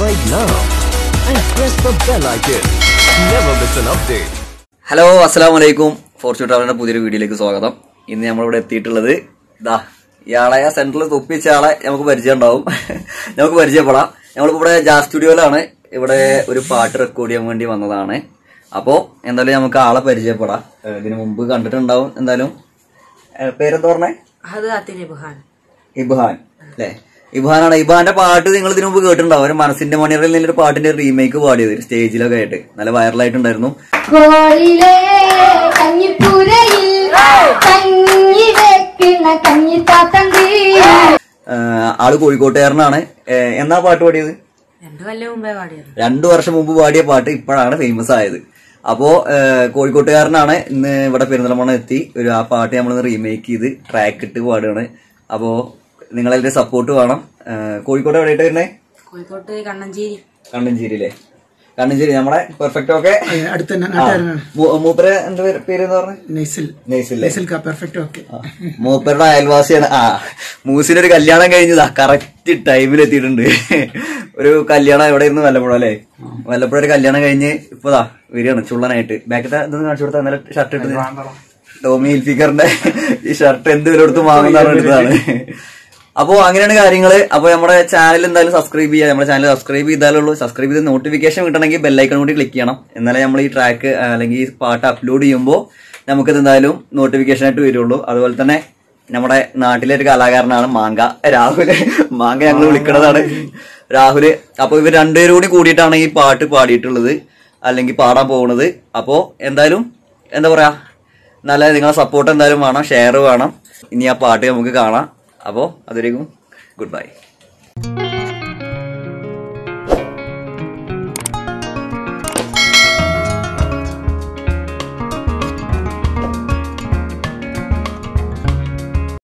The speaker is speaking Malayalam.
subscribe now and press the bell icon. Never miss an update. Hello അസ്സാം വലൈക്കും ഫോർച്യൂൺ ട്രാവലിന്റെ പുതിയൊരു വീഡിയോയിലേക്ക് സ്വാഗതം ഇന്ന് നമ്മളിവിടെ എത്തിയിട്ടുള്ളത് ഇതാ ഇയാളെ ആ സെന്ററിൽ തൊപ്പിച്ച ആളെ നമുക്ക് പരിചയം ഉണ്ടാവും നമുക്ക് പരിചയപ്പെടാം നമ്മളിപ്പോ ഇവിടെ ജാ സ്റ്റുഡിയോയിലാണ് ഇവിടെ ഒരു പാട്ട് റെക്കോർഡ് ചെയ്യാൻ വേണ്ടി വന്നതാണ് അപ്പോ എന്തായാലും നമുക്ക് ആളെ പരിചയപ്പെടാം ഏഹ് ഇതിനു മുമ്പ് കണ്ടിട്ടുണ്ടാവും എന്തായാലും ഏഹ് പേരെന്താ പറഞ്ഞേ അത് അത്തിരി ബുഹാൻ ഇബ്ഹാൻ അല്ലേ ഇബ്ഹാനാണ് ഇബ്ഹാന്റെ പാട്ട് നിങ്ങൾ ഇതിനു മുമ്പ് കേട്ടിട്ടുണ്ടാവും ഒരു മനസ്സിന്റെ മണിയറിൽ നിന്നൊരു പാട്ടിന്റെ റീമേക്ക് പാടിയത് ഒരു സ്റ്റേജിലൊക്കെ ആയിട്ട് നല്ല വൈറലായിട്ടുണ്ടായിരുന്നു കോളിലെ കഞ്ഞിപ്പൂരയിൽ കഞ്ഞി വെക്കുന്ന കഞ്ഞിത്താത്തണ്ട് ഏഹ് ആള് കോഴിക്കോട്ടുകാരനാണ് ഏഹ് എന്നാ പാട്ട് പാടിയത് രണ്ടു കൊല്ലം മുമ്പേ പാടിയത് രണ്ടു വർഷം മുമ്പ് പാടിയ പാട്ട് ഇപ്പോഴാണ് ഫേമസ് ആയത് അപ്പോ ഏഹ് കോഴിക്കോട്ടുകാരനാണ് ഇന്ന് ഇവിടെ പെരുന്തൽമണ്ണ എത്തി ഒരു ആ പാട്ട് നമ്മൾ റീമേക്ക് ചെയ്ത് ട്രാക്ക് ഇട്ട് പാടുകയാണ് അപ്പോ നിങ്ങളെല്ലാം സപ്പോർട്ട് വേണം ഏഹ് കോഴിക്കോട് എവിടെയായിട്ട് വരുന്നേ കോഴിക്കോട്ട് കണ്ണഞ്ചേരി കണ്ണഞ്ചേരിയിലെ കണ്ണഞ്ചേരി നമ്മുടെ പെർഫെക്റ്റ് ഒക്കെ അടുത്ത തന്നെ നാട്ടുകാരനാണ് മൂപ്പര് എന്താ പേര് പേരെന്ന് പറഞ്ഞു നൈസിൽ നൈസില്ലേ നൈസിൽ കാ പെർഫെക്റ്റ് ഓക്കെ മൂപ്പരുടെ അയൽവാസിയാണ് ആ മൂസിനൊരു കല്യാണം കഴിഞ്ഞതാ കറക്റ്റ് ടൈമിൽ എത്തിയിട്ടുണ്ട് ഒരു കല്യാണം എവിടെ ഇരുന്ന് വല്ലപ്പുഴ അല്ലേ വല്ലപ്പുഴ ഒരു കല്യാണം കഴിഞ്ഞ് ഇപ്പതാ വരികയാണ് ചുള്ളനായിട്ട് ബാക്കത്തെ ഇതൊന്ന് കാണിച്ചു കൊടുത്താൽ ഇന്നലെ ഷർട്ട് ഇട്ടത് ടോമി ഹിൽഫിക്കറിന്റെ ഈ ഷർട്ട് എന്ത് വില കൊടുത്ത് വാങ്ങുന്നതാണ് എടുത്തതാണ് അപ്പോ അങ്ങനെയാണ് കാര്യങ്ങള് അപ്പൊ നമ്മുടെ ചാനൽ എന്തായാലും സബ്സ്ക്രൈബ് ചെയ്യുക നമ്മുടെ ചാനൽ സബ്സ്ക്രൈബ് ചെയ്താലുള്ളൂ സബ്സ്ക്രൈബ് ചെയ്ത് നോട്ടിഫിക്കേഷൻ കിട്ടണമെങ്കിൽ ബെല്ലൈക്കൺ കൂടി ക്ലിക്ക് ചെയ്യണം എന്നാലേ നമ്മൾ ഈ ട്രാക്ക് അല്ലെങ്കിൽ ഈ പാട്ട് അപ്ലോഡ് ചെയ്യുമ്പോൾ നമുക്കത് എന്തായാലും നോട്ടിഫിക്കേഷൻ ആയിട്ട് വരുള്ളൂ അതുപോലെ തന്നെ നമ്മുടെ നാട്ടിലെ ഒരു കലാകാരനാണ് മാങ്ക രാഹുല് മാങ്ക ഞങ്ങൾ വിളിക്കണതാണ് രാഹുല് അപ്പൊ ഇവർ രണ്ടുപേരും കൂടി കൂടിയിട്ടാണ് ഈ പാട്ട് പാടിയിട്ടുള്ളത് അല്ലെങ്കിൽ പാടാൻ പോകുന്നത് അപ്പോ എന്തായാലും എന്താ പറയാ നല്ല നിങ്ങളെ സപ്പോർട്ട് എന്തായാലും വേണം ഷെയർ വേണം ഇനി ആ പാട്ട് നമുക്ക് കാണാം അപ്പോൾ അതുവരേക്കും ഗുഡ് ബൈ